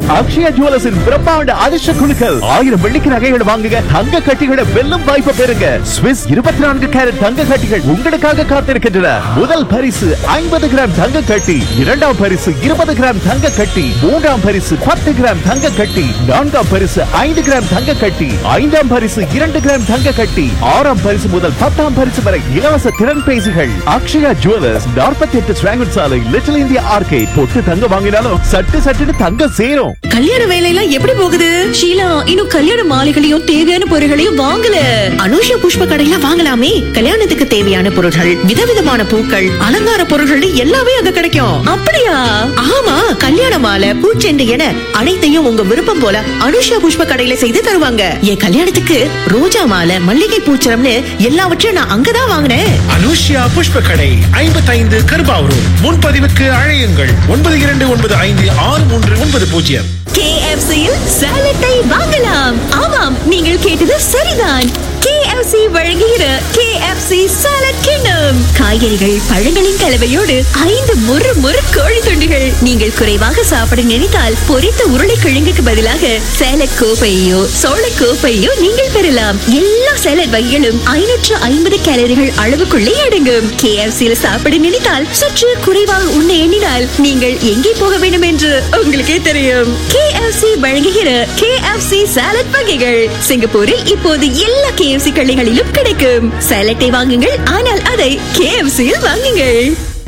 அக்ஷயா ஜுவல்லர்ஸின் பிரம்மாண்ட அதிர்ஷ்ட குழுக்கள் ஆயிரம் வெள்ளிக்கு நகைகள் வாங்குங்க தங்க கட்டிகளை வெல்லும் வாய்ப்பை பெறுங்க ஸ்விஸ் இருபத்தி நான்கு கேரட் தங்க கட்டிகள் உங்களுக்காக காத்திருக்கின்றன முதல் பரிசு ஐம்பது கிராம் தங்க கட்டி இரண்டாம் பரிசு இருபது கிராம் தங்க கட்டி மூன்றாம் பரிசு பத்து கிராம் தங்க கட்டி நான்காம் பரிசு ஐந்து கிராம் தங்க கட்டி ஐந்தாம் பரிசு இரண்டு கிராம் தங்க கட்டி ஆறாம் பரிசு முதல் பத்தாம் பரிசு வரை இலவச திறன் பேசிகள் அக்ஷயா ஜுவல்லர்ஸ் நாற்பத்தி எட்டு ஸ்வாங்கன் சாலை லிட்டில் இந்தியா ஆர்கேட் பொட்டு தங்க வாங்கினாலும் சட்டு சட்டுன்னு தங்க சேரும் கல்யாண வேலையெல்லாம் எப்படி போகுது ஷீலா இன்னும் கல்யாண மாலைகளையும் தேவையான பொருட்களையும் வாங்கல அனுஷா புஷ்ப கடையில வாங்கலாமே கல்யாணத்துக்கு தேவையான பொருட்கள் விதவிதமான பூக்கள் அலங்கார பொருட்கள் எல்லாமே அங்க கிடைக்கும் அப்படியா ஆமா கல்யாண மாலை பூச்செண்டு என அனைத்தையும் உங்க விருப்பம் போல அனுஷா புஷ்ப கடையில செய்து தருவாங்க என் கல்யாணத்துக்கு ரோஜா மாலை மல்லிகை பூச்சரம்னு எல்லாவற்றையும் நான் அங்கதான் வாங்கினேன் அனுஷ்யா புஷ்ப கடை ஐம்பத்தைந்து கருபாவூர் முன்பதிவுக்கு அழையுங்கள் ஒன்பது இரண்டு ஒன்பது ஐந்து ஆறு மூன்று ஒன்பது பூஜ்ஜியம் கேஎஃப்சியில் சாலட்டை வாங்கலாம் ஆமாம் நீங்கள் கேட்டது சரிதான் KFC வழங்குகிற KFC சாலட் கிண்ணம் காய்கறிகள் பழங்களின் கலவையோடு ஐந்து முறு முறு கோழி துண்டுகள் நீங்கள் குறைவாக சாப்பிட நினைத்தால் பொரித்த உருளைக்கிழங்குக்கு பதிலாக சேலட் கோப்பையோ சோள கோப்பையோ நீங்கள் பெறலாம் எல்லா சேலட் வகைகளும் ஐநூற்று ஐம்பது கேலரிகள் அளவுக்குள்ளே அடங்கும் KFC யில் சாப்பிட நினைத்தால் சற்று குறைவாக உண்ண எண்ணினால் நீங்கள் எங்கே போக வேண்டும் என்று உங்களுக்கே தெரியும் KFC வழங்குகிற KFC சாலட் வகைகள் சிங்கப்பூரில் இப்போது எல்லா KFC கடைகளிலும் கிடைக்கும் சாலட்டை வாங்குங்கள் ஆனால் அதை KFC யில் வாங்குங்கள்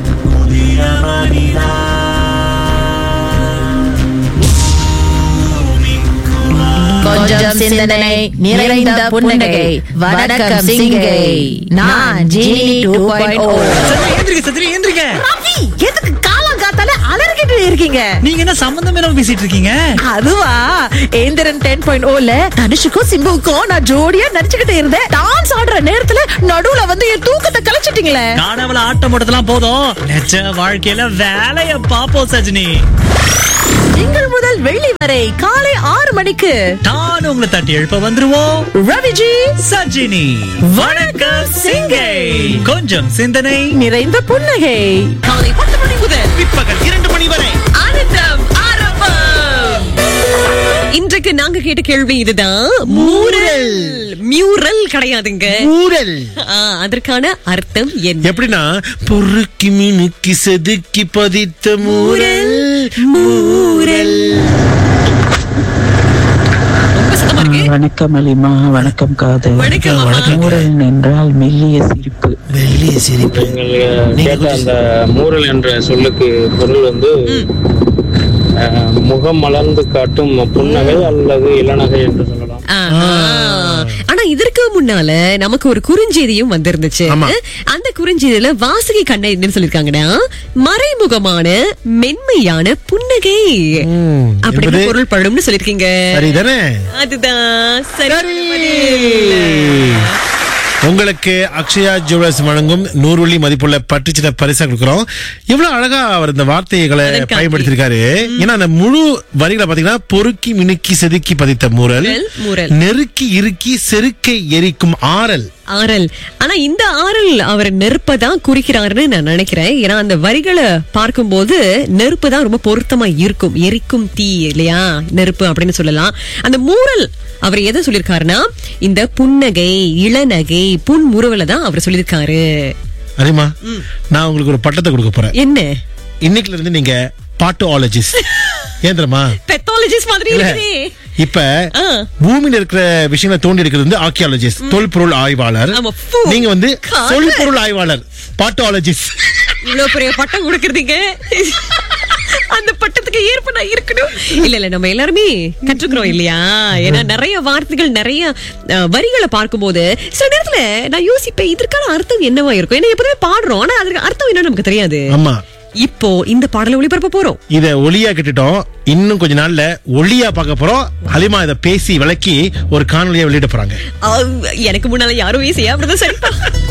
கொஞ்சம் சிந்தனை நிறைந்த புன்னகை வணக்கம் சிங்கை நான் ஜீனி டூ பாயிண்ட் எந்திரிக்க சத்ரி எந்திரிக்க ரவி எதுக்கு காலம் காத்தால அலறிக்கிட்டு இருக்கீங்க நீங்க என்ன சம்பந்தம் இல்லாம பேசிட்டு இருக்கீங்க அதுவா ஏந்திரன் டென் பாயிண்ட் ஓல தனுஷுக்கும் சிம்புவுக்கும் நான் ஜோடியா நடிச்சுக்கிட்டு இருந்தேன் டான்ஸ் ஆடுற நேரத்துல நடுவுல வந்து என் தூக்கத்தை கலைச்சிட்டீங்களே காணவள ஆட்டம் போட்டதெல்லாம் போதும் நிஜ வாழ்க்கையில வேலைய பாப்போம் சஜினி திங்கள் முதல் வெள்ளி வரை காலை ஆறு மணிக்கு நான் உங்களை தட்டி எழுப்ப வந்துருவோம் ரவிஜி சஜினி வணக்கம் சிங்கை கொஞ்சம் சிந்தனை நிறைந்த புன்னகை காலை பத்து மணி முதல் பிற்பகல் இரண்டு மணி வரை ஆனந்தம் ஆரம்பம் இன்றைக்கு நாங்க கேட்ட கேள்வி இதுதான் மூரல் மியூரல் கிடையாதுங்க ஊரல் ஆ, அதற்கான அர்த்தம் என்ன எப்படின்னா பொறுக்கி மினுக்கி செதுக்கி பதித்த மூரல் மூரல் ரொம்ப சத்தமா இருக்கு வணக்கம் அலிமா வணக்கம் காதல் வணக்கம் மாமா. மூரல் என்றால் மெல்லிய சிரிப்பு வெள்ளிய சிரிப்பு நீங்கள் கேட்ட அந்த மூரல் என்ற சொல்லுக்கு பொருள் வந்து அஹ், முகம் மலர்ந்து காட்டும் புன்னகை அல்லது இளநகை என்று சொல்லலாம் ஆஹா. ஆனா இதற்கு முன்னால நமக்கு ஒரு குறுஞ்செய்தியும் வந்திருந்துச்சு ஆமா. அந்த குறுஞ்செய்தியில வாசகி கண்ண என்னன்னு சொல்லிருக்காங்கன்னா மறைமுகமான மென்மையான புன்னகை ம், அப்படின்னு என்பது- பொருள் படும்னு சொல்லிருக்கீங்க சரிதானே அதுதான் சரி உங்களுக்கு அக்ஷயா ஜுவல்லர்ஸ் வழங்கும் நூறு வெள்ளி மதிப்புள்ள பட்டுச்சிட்ட பரிசா கொடுக்குறோம் இவ்வளவு அழகா அவர் இந்த வார்த்தைகளை அதற்காக. பயன்படுத்தியிருக்காரு ஏன்னா அந்த முழு வரிகளை பாத்தீங்கன்னா பொறுக்கி மினுக்கி செதுக்கி பதித்த மூரல் மூரல், மூரல். நெருக்கி இறுக்கி செருக்கை எரிக்கும் ஆறல் ஆறல் ஆனா இந்த ஆறல் அவர் நெருப்பை தான் குறிக்கிறாருன்னு நான் நினைக்கிறேன் ஏன்னா அந்த வரிகளை பார்க்கும்போது நெருப்பு தான் ரொம்ப பொருத்தமா இருக்கும் எரிக்கும் தீ இல்லையா நெருப்பு அப்படின்னு சொல்லலாம் அந்த மூரல் அவர் எதை சொல்லியிருக்காருன்னா இந்த புன்னகை இளநகை புன்முறுவலை தான் அவர் சொல்லியிருக்காரு அறிமா நான் உங்களுக்கு ஒரு பட்டத்தை கொடுக்க போறேன் என்ன இன்னைக்குல இருந்து நீங்க பாட்டோலஜிஸ்ட் ஏன் தெரியுமா பெத்தாலஜிஸ்ட் மாதிரி இல்ல. இருக்குதே. இப்ப ஆ. பூமியில இருக்கிற விஷயங்களை தோண்டி இருக்கிறது வந்து ஆர்கியாலஜிஸ்ட் தொல்பொருள் ஆய்வாளர் ஆமா, ஃபு. நீங்க வந்து காதல். தொல்பொருள் ஆய்வாளர் பாட்டோலஜிஸ்ட் இவ்வளவு பெரிய பட்டம் கொடுக்கறதுங்க அந்த பட்டத்துக்கு ஏற்ப நான் இருக்கணும் இல்ல இல்ல நம்ம எல்லாருமே கற்றுக்கிறோம் இல்லையா ஏன்னா நிறைய வார்த்தைகள் நிறைய அஹ், வரிகளை பார்க்கும்போது சில நேரத்துல நான் யோசிப்பேன் இதற்கான அர்த்தம் என்னவா இருக்கும் ஏன்னா எப்பவுமே பாடுறோம் ஆனா அதுக்கு அர்த்தம் என்னன்னு நமக்கு தெரியாது ஆமா இப்போ இந்த பாடலை ஒளிபரப்ப போறோம் இத ஒளியா கிட்டுட்டோம் இன்னும் கொஞ்ச நாள்ல ஒளியா பார்க்க போறோம் ஹலிமா இத பேசி விளக்கி ஒரு காணொலியா வெளியிட போறாங்க அஹ், எனக்கு முன்னால யாரும் ஈஸியா அப்படிதான் சரிப்பா